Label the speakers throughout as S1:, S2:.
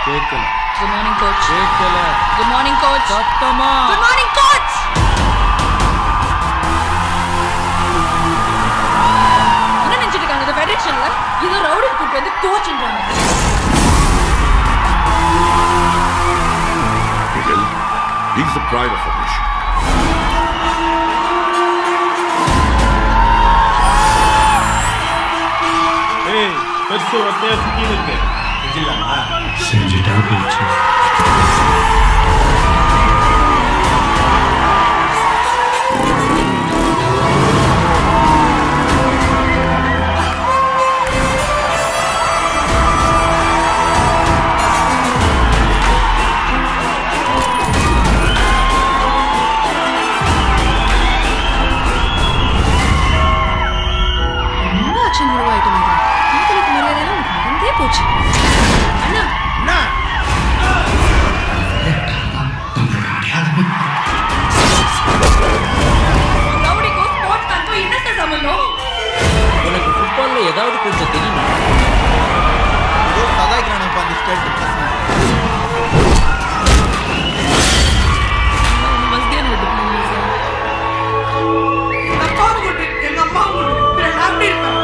S1: கேட்கல
S2: good morning coach
S1: கேட்கல
S2: good morning coach
S1: சத்தமா
S2: குட் மார்னிங் கோச் என்ன நினைச்சிட்டு இருக்காங்க இந்த ஃபெடரேஷன்ல ஏதோ ரவுடி கூட்டு வந்து கோச்ன்றாங்க
S3: Miguel, he's the pride of our nation.
S1: ஏய் பெருசு ஒத்தையா சுத்தி இருக்கு செஞ்சிடலாமா
S4: செஞ்சுட்டா போச்சு
S2: ரொம்ப ஆக்ஷன் ஹீரோ ஆயிட்டு காதலுக்கு மரியாதை உனக்கு மறந்தே போச்சு அண்ணா ரவுடிக்கும் ஸ்போர்ட்ஸ் காருக்கும் என்னத்த சம்பந்தம்
S1: உனக்கு ஃபுட்பால்ல ஏதாவது கொஞ்சம் தெரியுமா
S5: கதாய்க்கிறானப்பா அந்த ஸ்டேட் பசங்க
S2: மஸ்தியான விட்டு please. அப்பாவை விட்டு, எங்க அம்மாவை விட்டு, பிறகு நான் எப்படி இருப்பேன்?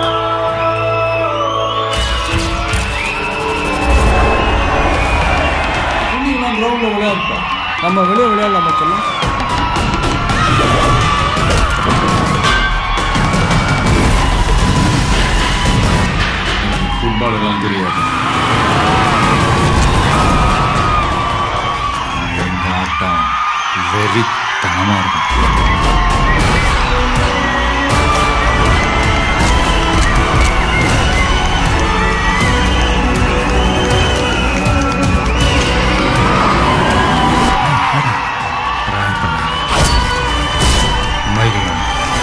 S1: நான் கிரவுண்ட்ல விளையாடுப்போம் நம்ம வெளியே விளையாடலாமா சொல்லும்
S3: ஃபுட்பால் எல்லாம் தெரியாது
S4: எங்க ஆட்டம் வெறித்தனமா இருக்கும் மைதுனா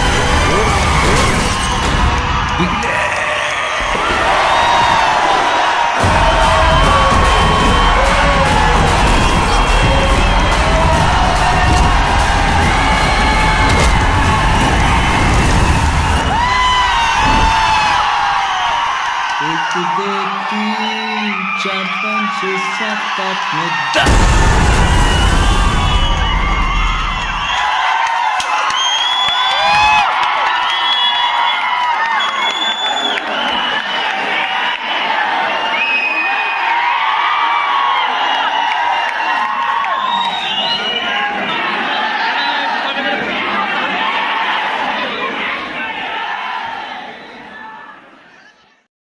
S1: एक दो तीन चार पाँच छः सात आठ नौ दस